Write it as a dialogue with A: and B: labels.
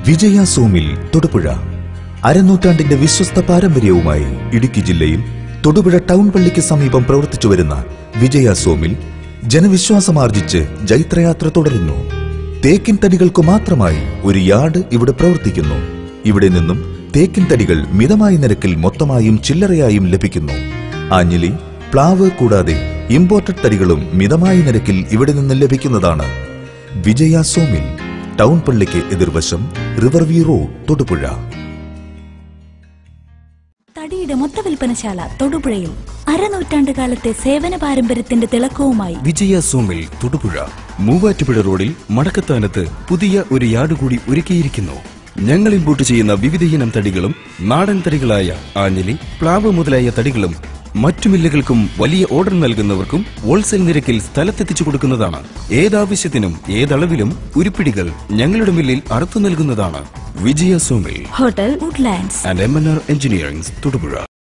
A: വിജയ സോമിൽ തൊടുപുഴ അരനൂറ്റാണ്ടിന്റെ വിശ്വസ്ത പാരമ്പര്യവുമായി ഇടുക്കി ജില്ലയിൽ തൊടുപുഴ ടൗൺ പള്ളിക്ക് സമീപം പ്രവർത്തിച്ചു വരുന്ന വിജയ സോമിൽ ജനവിശ്വാസമാർജിച്ച് ജൈത്രയാത്ര തുടരുന്നു തേക്കിൻ തടികൾക്കു മാത്രമായി ഒരു യാർഡ് ഇവിടെ പ്രവർത്തിക്കുന്നു ഇവിടെ നിന്നും തേക്കിൻ തടികൾ മിതമായ നിരക്കിൽ മൊത്തമായും ചില്ലറയായും ലഭിക്കുന്നു ആഞ്ഞിലി പ്ലാവ് കൂടാതെ ഇമ്പോർട്ടഡ് തടികളും മിതമായ നിരക്കിൽ ഇവിടെ നിന്ന് ലഭിക്കുന്നതാണ് വിജയ സോമിൽ ടൗൺ പള്ളിക്ക് എതിർവശം റിവർ വ്യൂ റോഡ് തൊടുപുഴ
B: തടിയുടെ മൊത്ത വിൽപ്പനശാല തൊടുപുഴയിൽ അരനൂറ്റാണ്ട് കാലത്തെ സേവന പാരമ്പര്യത്തിന്റെ തിളക്കവുമായി
C: വിജയ സോമിൽ തൊടുപുഴ മൂവാറ്റുപുഴ റോഡിൽ മടക്കത്താനത്ത് പുതിയ ഒരു യാർഡ് കൂടി ഒരുക്കിയിരിക്കുന്നു ഞങ്ങൾ ഇമ്പോർട്ട് ചെയ്യുന്ന വിവിധയിനം തടികളും നാടൻ തടികളായ ആഞ്ഞിലി പ്ലാവ് മുതലായ തടികളും മറ്റു മില്ലുകൾക്കും വലിയ ഓർഡർ നൽകുന്നവർക്കും ഹോൾസെയിൽ നിരക്കിൽ സ്ഥലത്തെത്തിച്ചു കൊടുക്കുന്നതാണ് ഏതാവശ്യത്തിനും ഏതളവിലും ഉരുപ്പിടികൾ ഞങ്ങളുടെ മില്ലിൽ അറുത്തു നൽകുന്നതാണ് Vijaya sawmill
B: hotel woodlands
C: and M N R engineering Thodupuzha